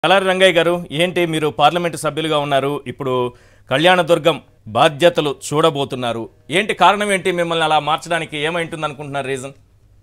కలారి రంగయ్య గారు ఏంటి మీరు పార్లమెంటు సభ్యులుగా ఉన్నారు ఇప్పుడు కళ్యాణదుర్గం బాధ్యతలు చూడబోతున్నారు ఏంటి కారణం ఏంటి మిమ్మల్ని అలా మార్చడానికి ఏమైంటుంది అనుకుంటున్నారు రీజన్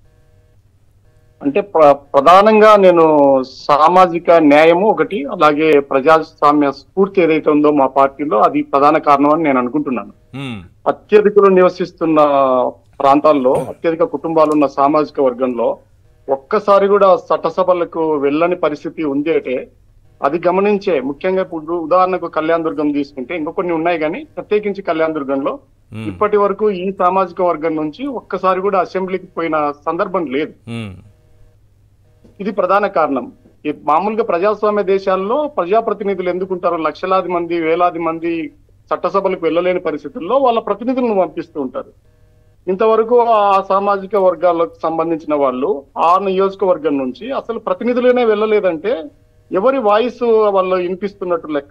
అంటే ప్ర- ప్రధానంగా నేను సామాజిక న్యాయము ఒకటి అలాగే ప్రజాస్వామ్య స్ఫూర్తి ఏదైతే ఉందో మా పార్టీలో అది ప్రధాన కారణం అని నేను అనుకుంటున్నాను అత్యధికులు నివసిస్తున్న ప్రాంతాల్లో అత్యధిక కుటుంబాలు ఉన్న సామాజిక వర్గంలో ఒక్కసారి కూడా చట్టసభలకు వెళ్ళని పరిస్థితి ఉంది అంటే అది గమనించే ముఖ్యంగా ఇప్పుడు ఉదాహరణకు కళ్యాణ దుర్గం తీసుకుంటే ఇంకో కొన్ని ఉన్నాయి కానీ ప్రత్యేకించి కళ్యాణ దుర్గంలో ఇప్పటి వరకు ఈ సామాజిక వర్గం నుంచి ఒక్కసారి కూడా అసెంబ్లీకి పోయిన సందర్భం లేదు ఇది ప్రధాన కారణం ఈ మామూలుగా ప్రజాస్వామ్య దేశాల్లో ప్రజాప్రతినిధులు ఎందుకుంటారు లక్షలాది మంది వేలాది మంది చట్టసభలకు వెళ్ళలేని పరిస్థితుల్లో వాళ్ళ ప్రతినిధులను పంపిస్తూ ఉంటారు ఇంతవరకు ఆ సామాజిక వర్గాలకు సంబంధించిన వాళ్ళు ఆ నియోజకవర్గం నుంచి అసలు ప్రతినిధులనే వెళ్ళలేదంటే ఎవరి వాయిస్ వాళ్ళు వినిపిస్తున్నట్టు లెక్క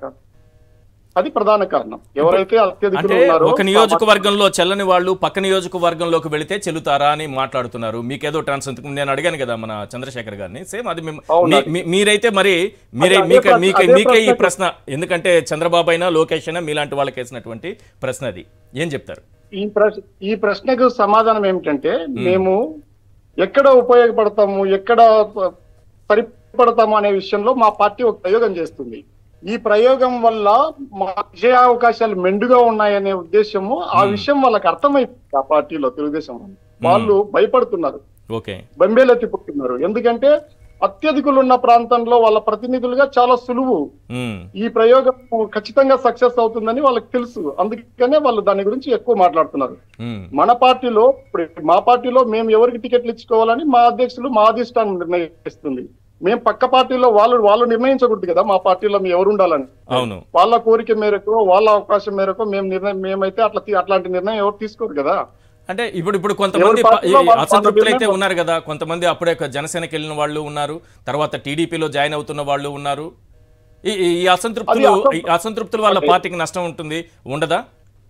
అది ప్రధాన కారణం ఎవరైతే అత్యధికులు అంటే ఉన్నారో ఒక నియోజకవర్గంలో చెల్లని వాళ్ళు పక్క నియోజకవర్గంలోకి వెళితే చెల్లుతారా అని మాట్లాడుతున్నారు మీకేదో ట్రాన్స్ నేను అడిగాను కదా మన చంద్రశేఖర్ గారిని సేమ్ అది మిమ్- అవునా? మీ- మీ- మీరైతే మరి మీరే అదే మీకే ప్రశ్న- మీకే అదే మీకే ఈ ప్రశ్న- ప్రశ్న ఎందుకంటే చంద్రబాబు అయినా లోకేష్ అయినా మీలాంటి వాళ్ళకి వేసినటువంటి ప్రశ్న అది ఏం చెప్తారు ఈ ప్రశ్న ఈ ప్రశ్నకు సమాధానం ఏమిటంటే మేము ఎక్కడ ఉపయోగపడతాము ఎక్కడ ప- సరిపడతాము అనే విషయంలో మా పార్టీ ఒక ప్రయోగం చేస్తుంది ఈ ప్రయోగం వల్ల మా విజయ అవకాశాలు మెండుగా ఉన్నాయనే ఉద్దేశము ఆ విషయం వాళ్ళకి అర్థమైంది ఆ పార్టీలో తెలుగుదేశం వాళ్ళు. వాళ్ళు భయపడుతున్నారు ఓకే బెంబేలెత్తిపోతున్నారు ఎందుకంటే అత్యధికులు ఉన్న ప్రాంతంలో వాళ్ళ ప్రతినిధులుగా చాలా సులువు ఉమ్, ఈ ప్రయోగం ఖచ్చితంగా సక్సెస్ అవుతుందని వాళ్ళకి తెలుసు అందుకనే వాళ్ళు దాని గురించి ఎక్కువ మాట్లాడుతున్నారు ఉమ్, మన పార్టీలో ఇప్పుడు మా పార్టీలో మేము ఎవరికి టికెట్లు ఇచ్చుకోవాలని మా అధ్యక్షులు మా అధిష్టానం నిర్ణయిస్తుంది మేము పక్క పార్టీలో వాళ్ళు వాళ్ళు నిర్ణయించకూడదు కదా మా పార్టీలో మేము ఎవరు ఉండాలని అవును వాళ్ళ కోరిక మేరకు వాళ్ళ అవకాశం మేరకు మేము నిర్ణయం మేమైతే అట్లా తీ- అట్లాంటి నిర్ణయం ఎవరు తీసుకోరు కదా అంటే ఇప్పుడు ఇప్పుడు కొంతమంది ఎవరి ప- పార్టీలో ఈ వాళ్ళ అసంతృప్తులు అయితే పార్టీలో ఉన్నారు కదా కొంతమంది అప్పుడే ఒక జనసేనకి వెళ్ళిన వాళ్ళు ఉన్నారు తర్వాత టీడీపీలో జాయిన్ అవుతున్న వాళ్ళు ఉన్నారు ఈ ఈ- ఈ అసంతృప్తులు అది ఈ అసంతృప్తులు వాళ్ళ పార్టీకి నష్టం ఉంటుంది ఉండదా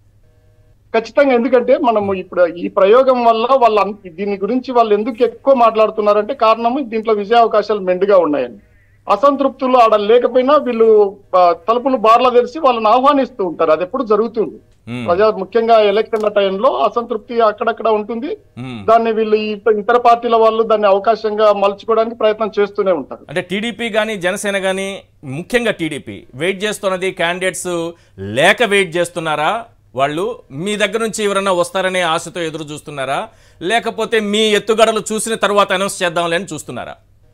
ఖచ్చితంగా ఎందుకంటే మనము ఇప్పుడు ఈ ప్రయోగం వల్ల వాళ్ళ దీని గురించి వాళ్ళు ఎందుకు ఎక్కువ మాట్లాడుతున్నారంటే కారణము దీంట్లో విజయ అవకాశాలు మెండుగా ఉన్నాయని అసంతృప్తులు ఆడ లేకపోయినా వీళ్ళు ఆ, తలుపులు బార్లా తెరిచి వాళ్ళని ఆహ్వానిస్తూ ఉంటారు అది ఎప్పుడు జరుగుతుంది ఉమ్, ప్రజా ముఖ్యంగా ఎలక్షన్ల టైంలో అసంతృప్తి అక్కడక్కడ ఉంటుంది ఉమ్. దాన్ని వీళ్ళు ఈ ఇతర పార్టీల వాళ్ళు దాన్ని అవకాశంగా మలుచుకోవడానికి ప్రయత్నం చేస్తూనే ఉంటారు అంటే టీడీపీ కానీ జనసేన కానీ ముఖ్యంగా టీడీపీ వెయిట్ చేస్తున్నది క్యాండిడేట్స్ లేక వెయిట్ చేస్తున్నారా వాళ్ళు మీ దగ్గర నుంచి ఎవరన్నా వస్తారనే ఆశతో ఎదురు చూస్తున్నారా లేకపోతే మీ ఎత్తుగడలు చూసిన తర్వాత అనౌన్స్ చేద్దాంలే అని చూస్తున్నారా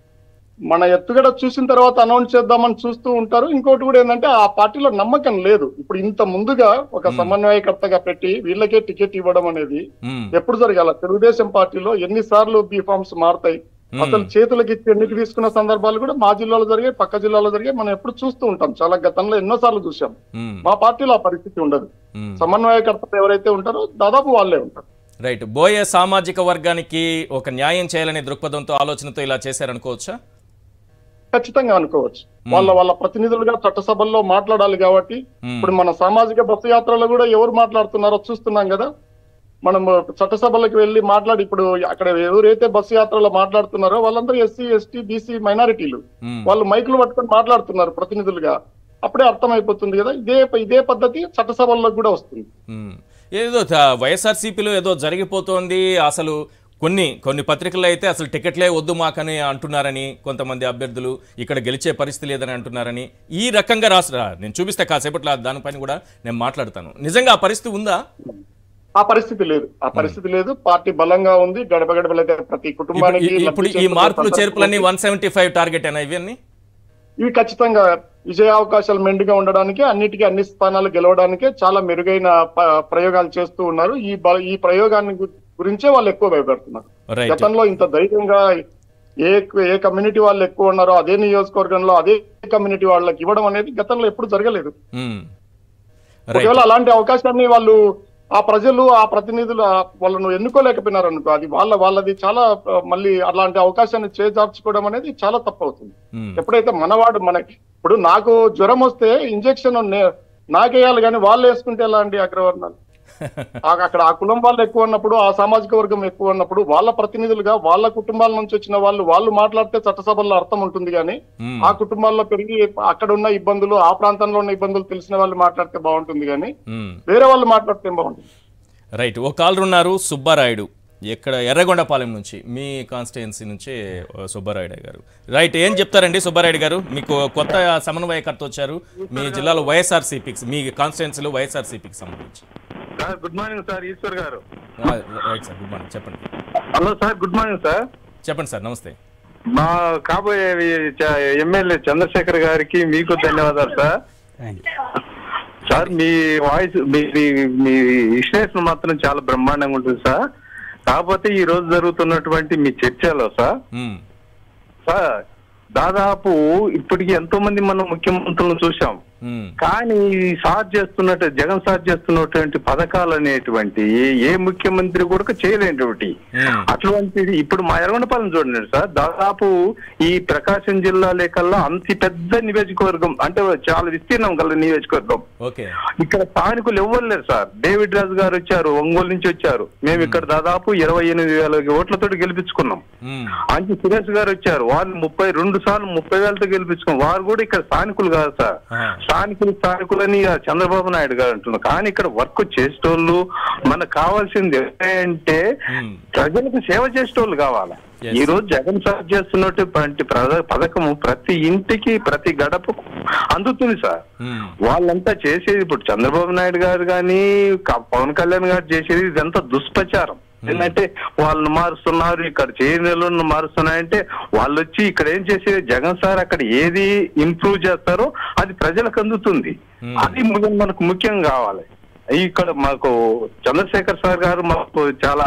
మన ఎత్తుగడ చూసిన తర్వాత అనౌన్స్ చేద్దామని చూస్తూ ఉంటారు ఇంకోటి కూడా ఏంటంటే ఆ పార్టీలో నమ్మకం లేదు ఇప్పుడు ఇంత ముందుగా ఒక సమన్వయకర్తగా పెట్టి వీళ్ళకే టికెట్ ఇవ్వడం అనేది ఉమ్, ఎప్పుడు జరగాల తెలుగుదేశం పార్టీలో ఎన్నిసార్లు బీ ఫార్మ్స్ మారుతాయి అసలు చేతులకి ఇచ్చి ఎన్నికి తీసుకున్న సందర్భాలు కూడా మా జిల్లాలో జరిగాయి పక్క జిల్లాలో జరిగాయి మనం ఎప్పుడు చూస్తూ ఉంటాం చాలా గతంలో ఎన్నో సార్లు చూసాం ఉమ్, మా పార్టీలో ఆ పరిస్థితి ఉండదు ఉమ్. సమన్వయకర్తలు ఎవరైతే ఉంటారో దాదాపు వాళ్ళే ఉంటారు రైట్ బోయే సామాజిక వర్గానికి ఒక న్యాయం చేయాలనే దృక్పథంతో ఆలోచనతో ఇలా చేశారనుకోవచ్చా ఖచ్చితంగా అనుకోవచ్చు వాళ్ళ వాళ్ళ ప్రతినిధులుగా చట్టసభల్లో మాట్లాడాలి కాబట్టి Hmm. ఇప్పుడు మన సామాజిక బస్సు యాత్రలో కూడా ఎవరు మాట్లాడుతున్నారో చూస్తున్నాం కదా మనం చట్టసభలకు వెళ్ళి మాట్లాడి ఇప్పుడు అక్కడ ఎవరైతే బస్సు యాత్రలో మాట్లాడుతున్నారో వాళ్ళందరూ ఎస్సీ ఎస్టీ బీసీ మైనారిటీలు ఉమ్, వాళ్ళు మైకులు పట్టుకొని మాట్లాడుతున్నారు ప్రతినిధులుగా అప్పుడే అర్థమైపోతుంది కదా ఇదే ఇదే పద్ధతి చట్టసభల్లో కూడా వస్తుంది ఉమ్. ఏదో త- వైఎస్ఆర్సీపీలో ఏదో జరిగిపోతోంది అసలు కొన్ని కొన్ని పత్రికల్లో అయితే అసలు టికెట్లే వద్దు మాకని అంటున్నారని కొంతమంది అభ్యర్థులు ఇక్కడ గెలిచే పరిస్థితి లేదని అంటున్నారని ఈ రకంగా రాసిన నేను చూపిస్తే కాసేపట్లో దానిపైన కూడా నేను మాట్లాడతాను నిజంగా ఆ పరిస్థితి ఉందా ఆ పరిస్థితి లేదు ఆ పరిస్థితి లేదు పార్టీ బలంగా ఉంది గడప గడపలైతే ప్రతి ఇప్పుడు కుటుంబానికి ఈ- ఇప్పుడు లబ్ధి ఈ చేకూరే మార్పులు సందర్భం చేర్పులన్నీ వన్ సెవెంటీ ఫైవ్ టార్గెట్ అయినా ఇవన్నీ ఇవి ఖచ్చితంగా విజయ అవకాశాలు మెండుగా ఉండడానికి అన్నిటికీ అన్ని స్థానాలు గెలవడానికే చాలా మెరుగైన ప- ప్రయోగాలు చేస్తూ ఉన్నారు ఈ బ- ఈ ప్రయోగాన్ని గు- గురించే వాళ్ళు ఎక్కువ భయపడుతున్నారు రైట్ గతంలో ఇంత ధైర్యంగా ఏ ఏ కమ్యూనిటీ వాళ్ళు ఎక్కువ ఉన్నారో అదే నియోజకవర్గంలో అదే కమ్యూనిటీ వాళ్ళకి ఇవ్వడం అనేది గతంలో ఎప్పుడు జరగలేదు ఉమ్. రైట్ ఒకవేళ అలాంటి అవకాశాన్ని వాళ్ళు ఆ ప్రజలు ఆ ప్రతినిధులు ఆ వాళ్ళను ఎన్నుకోలేకపోయినారు అనుకో అది వాళ్ళ వాళ్ళది చాలా ఆ, మళ్ళీ అలాంటి అవకాశాన్ని చేజార్చుకోవడం అనేది చాలా తప్పు అవుతుంది ఉమ్. ఎప్పుడైతే మనవాడు మనకి ఇప్పుడు నాకు జ్వరం వస్తే ఇంజెక్షన్ నాకేయాలి కానీ వాళ్ళు వేసుకుంటే ఎలా అండి అగ్రవర్ణాలు ఆ- అక్కడ ఆ కులం వాళ్ళు ఎక్కువ ఉన్నప్పుడు ఆ సామాజిక వర్గం ఎక్కువ ఉన్నప్పుడు వాళ్ళ ప్రతినిధులుగా వాళ్ళ కుటుంబాల నుంచి వచ్చిన వాళ్ళు వాళ్ళు మాట్లాడితే చట్టసభల్లో అర్థం ఉంటుంది కానీ మ్మ్. ఆ కుటుంబాల్లో పెరిగి అక్కడ ఉన్న ఇబ్బందులు ఆ ప్రాంతంలో ఉన్న ఇబ్బందులు తెలిసిన వాళ్ళు మాట్లాడితే బాగుంటుంది కానీ మ్మ్. వేరే వాళ్ళు మాట్లాడితే ఏం బాగుంటుంది రైట్ ఓ కాలర్ ఉన్నారు సుబ్బారాయుడు ఎక్కడ ఎర్రగొండపాలెం నుంచి మీ కాన్స్టిట్యున్సీ నుంచి ఆ, సుబ్బారాయుడు గారు రైట్ ఏం చెప్తారండి సుబ్బారాయుడు గారు మీకు కొత్త సమన్వయకర్త వచ్చారు మీ జిల్లాలో వైఎస్ఆర్సీపీకి మీ కాన్స్టిట్యున్సీలో వైఎస్ఆర్సీపీకి సంబంధించి sir good morning sir Eshwar garu ఆ, రైట్ సార్ గుడ్ మార్నింగ్ చెప్పండి hello sir good morning sir చెప్పండి సార్ నమస్తే మా కాబోయే చ- ఎమ్మెల్యే చంద్రశేఖర్ గారికి మీకు ధన్యవాదాలు సార్ సార్ మీ వాయిస్ మీ మీ- మీ విశ్లేషణ మాత్రం చాలా బ్రహ్మాండంగా ఉంటుంది సార్ కాకపోతే ఈ రోజు జరుగుతున్నటువంటి మీ చర్చలో సార్ మ్మ్. సార్ దాదాపు ఇప్పటికి ఎంతో మంది మనం ముఖ్యమంత్రులను చూసాం మ్మ్. కానీ ఈ సార్ చేస్తున్నట్టు జగన్ సార్ చేస్తున్నటువంటి పథకాలు అనేటువంటి ఏ- ఏ ముఖ్యమంత్రి కూడా చేయలేనటువంటి మ్మ్. అటువంటిది ఇప్పుడు మా ఎర్రగొండపాలెం చూడండి సార్ దాదాపు ఈ ప్రకాశం జిల్లా లేకల్లా అంత పెద్ద నియోజకవర్గం అంటే చాలా విస్తీర్ణం గల నియోజకవర్గం ఓకే ఇక్కడ స్థానికులు ఎవ్వరు లేరు సార్ డేవిడ్ రాజు గారు వచ్చారు ఒంగోలు నుంచి వచ్చారు మేము ఇక్కడ దాదాపు ఇరవై ఎనిమిది వేల ఓట్లతో గెలిపించుకున్నాం మ్మ్. అంచి సురేష్ గారు వచ్చారు వాళ్ళు ముప్పై రెండు సార్లు ముప్పై వేలతో గెలిపించుకున్నాం వారు కూడా ఇక్కడ స్థానికులు కాదు సార్ ఆ. స్థానికులు స్థానికులని ఆ చంద్రబాబు నాయుడు గారు అంటున్నారు కానీ ఇక్కడ వర్క్ చేసేటోళ్ళు మనకు కావాల్సింది ఏంటంటే మ్మ్. ప్రజలకు సేవ చేసేటోళ్ళు కావాలి Yes. ఈ రోజు జగన్ సార్ చేస్తున్నటువంటి ప్రజ- పథకము ప్రతి ఇంటికి ప్రతి గడపకు అందుతుంది సార్ మ్మ్. వాళ్ళంతా చేసేది ఇప్పుడు చంద్రబాబు నాయుడు గారు కానీ పవన్ కళ్యాణ్ గారు చేసేది ఇదంతా దుష్ప్రచారం ఏంటంటే వాళ్ళని మారుస్తున్నారు ఇక్కడ చేయని మారుస్తున్నాయంటే వాళ్ళు వచ్చి ఇక్కడ ఏం చేసేది జగన్ సార్ అక్కడ ఏది ఇంప్రూవ్ చేస్తారో అది ప్రజలకు అందుతుంది Hmm. అది ము- మనకు ముఖ్యం కావాలి ఇక్కడ మాకు చంద్రశేఖర్ సార్ గారు మాకు చాలా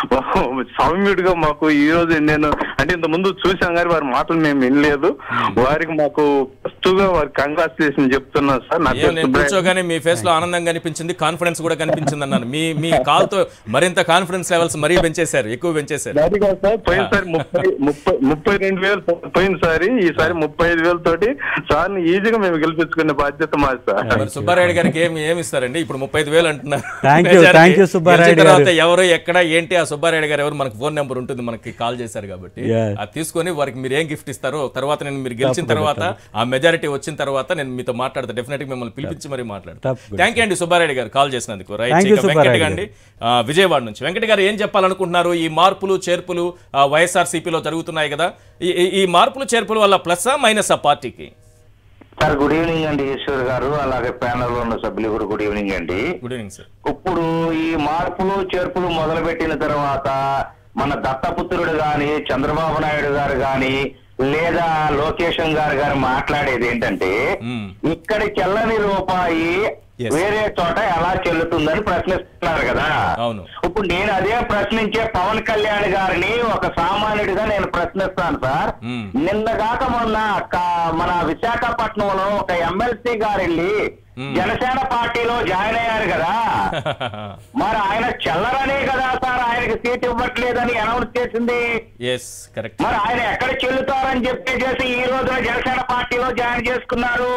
సౌమ్యుడిగా మాకు ఈ రోజు నేను అంటే ఇంత ముందు చూసాం కానీ వారి మాటలు మేము వినలేదు వారికి మాకు ఫస్ట్గా వారికి కంగ్రాచులేషన్ చెప్తున్నాను సార్ నా ఏం పేరు నేను సుబ్బయ్య. కూర్చోగానే మీ ఫేస్ లో ఆనందం కనిపించింది కాన్ఫిడెన్స్ కూడా కనిపించింది అన్నాను మీ మీ కాల్ తో మరింత కాన్ఫిడెన్స్ లెవెల్స్ మరీ పెంచేశారు ఎక్కువ పెంచేశారు అది కాదు సార్ పోయినసారి ముప్పై ముప్పై ముప్పై రెండు వేలు పోయినసారి ఈసారి ముప్పై ఐదు వేల తోటి సార్ని ఈజీగా మేము గెలిపించుకునే బాధ్యత మాది సార్ మరి సుబ్బారాయుడు గారికి ఏమి ఏమి ఇస్తారండి ఇప్పుడు ముప్పై ఐదు వేలు అంటున్నారు Thank you, నిజానికి thank you, సుబ్బారాయుడు గెలిచిన తర్వాత గారు. ఎవరు ఎక్కడ ఏంటి ఆ సుబ్బారాయుడు గారు ఎవరు మనకు ఫోన్ నెంబర్ ఉంటుంది మనకి కాల్ చేశారు కాబట్టి Yeah. అది తీసుకొని వారికి మీరు ఏం గిఫ్ట్ ఇస్తారో తర్వాత నేను మీరు గెలిచిన తర్వాత ఆ మెజారిటీ వచ్చిన తర్వాత నేను మీతో మాట్లాడతా డెఫినెట్ గా మిమ్మల్ని పిలిపించి మరీ మాట్లాడతా తప్పకుండా. థ్యాంక్ యూ అండి సుబ్బారాయుడు గారు కాల్ చేసినందుకు రైట్ Thank you, ఇక వెంకట సుబ్బారాయుడు అండి ఆ, విజయవాడ నుంచి వెంకట గారు ఏం చెప్పాలనుకుంటున్నారు ఈ మార్పులు చేర్పులు వైఎస్ఆర్ సిపిలో జరుగుతున్నాయి కదా ఈ- ఈ- ఈ మార్పులు చేర్పుల వల్ల ప్లస్ మైనస్ ఆ పార్టీకి సార్ గుడ్ ఈవినింగ్ అండి ఈశ్వర్ గారు అలాగే ప్యానల్ లో ఉన్న సభ్యులు కూడా గుడ్ ఈవినింగ్ అండి గుడ్ ఈవినింగ్ సార్ ఇప్పుడు ఈ మార్పులు చేర్పులు మొదలు పెట్టిన తర్వాత మన దత్తపుత్రుడు గాని చంద్రబాబు నాయుడు గారు గాని లేదా లోకేషన్ గారు గారు మాట్లాడేది ఏంటంటే మ్మ్. ఇక్కడ చెల్లని రూపాయి Yes. వేరే చోట ఎలా చెల్లుతుందని ప్రశ్నిస్తున్నారు కదా అవును. ఇప్పుడు నేను అదే ప్రశ్నించే పవన్ కళ్యాణ్ గారిని ఒక సామాన్యుడిగా నేను ప్రశ్నిస్తాను సార్ మ్మ్. నిన్న కాక మొన్న క- మన విశాఖపట్నంలో ఒక ఎమ్మెల్సీ గారు వెళ్ళి మ్మ్. జనసేన పార్టీలో జాయిన్ అయ్యారు కదా మరి ఆయన చెల్లరనే కదా సార్ ఆయనకి సీట్ ఇవ్వట్లేదని అనౌన్స్ చేసింది ఎస్ కరెక్ట్ మరి ఆయన ఎక్కడ చెల్లుతారని చెప్పేసి ఈ రోజున జనసేన పార్టీలో జాయిన్ చేసుకున్నారు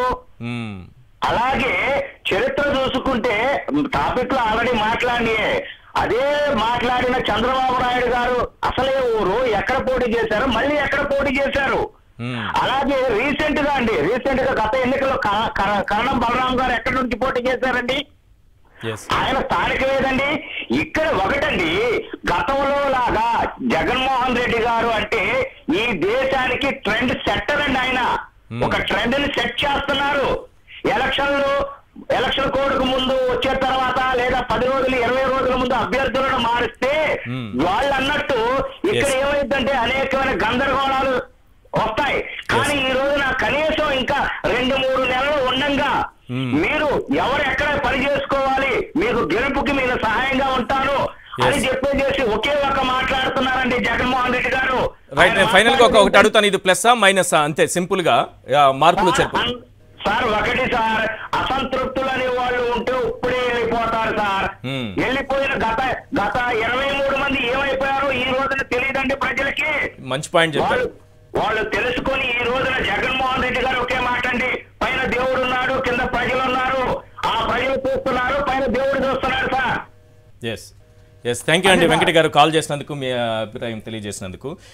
అలాగే చరిత్ర చూసుకుంటే టాపిక్ లో ఆల్రెడీ మాట్లాడియే అదే మాట్లాడిన చంద్రబాబు నాయుడు గారు అసలే ఊరు ఎక్కడ పోటీ చేశారు మళ్ళీ ఎక్కడ పోటీ చేశారు అలాగే రీసెంట్ గా అండి రీసెంట్ గా గత ఎన్నికల్లో క- క- కరణం బలరాం గారు ఎక్కడి నుంచి పోటీ చేశారండి ఎస్ ఆయన స్థానికమేదండి ఇక్కడ ఒకటండి గతంలో లాగా జగన్మోహన్ రెడ్డి గారు అంటే ఈ దేశానికి ట్రెండ్ సెట్టర్ అండి ఆయన ఒక ట్రెండ్ ని సెట్ చేస్తున్నారు ఎలక్షన్లు ఎలక్షన్ కోడ్కు ముందు వచ్చే తర్వాత లేదా పది రోజులు ఇరవై రోజుల ముందు అభ్యర్థులను మారిస్తే Hmm. వాళ్ళు అన్నట్టు ఇక్కడ Yes. ఏమైందంటే అనేకమైన గందరగోళాలు వస్తాయి కానీ ఈ రోజున కనీసం ఇంకా రెండు మూడు నెలలు ఉండంగా Hmm. మీరు ఎవరు ఎక్కడ పని చేసుకోవాలి మీకు గెలుపుకి నేను సహాయంగా ఉంటాను అని Yes. చెప్పేసి ఒకే ఒక మాట్లాడుతున్నారండి జగన్మోహన్ రెడ్డి గారు రైట్ నేను ఫైనల్ గా ఒక- ఒకటి అడుగుతాను ఇది ప్లస్ మైనస్ అంతే సింపుల్ గా ఆ, మార్పులు సార్, చేర్పులు అన్- సార్ ఒకటి సార్ అసంతృప్తులు అనే వాళ్ళు ఉంటే ఇప్పుడే వెళ్ళిపోతారు సార్ Hmm. వెళ్ళిపోయిన గత గత ఇరవై మూడు మంది ఏమైపోయారో ఈ రోజున తెలియదండి ప్రజలకి మంచి పాయింట్ వాళ్ళు చెప్పారు వాళ్ళు తెలుసుకొని ఈ రోజున జగన్మోహన్ రెడ్డి గారు ఒకే మాట అండి పైన దేవుడు ఉన్నాడు కింద ప్రజలు ఉన్నారు ఆ ప్రజలు చూస్తున్నారు పైన దేవుడు చూస్తున్నాడు sir yes yes thank you అండి వెంకట గారు కాల్ చేసినందుకు మీ అభిప్రాయం తెలియజేసినందుకు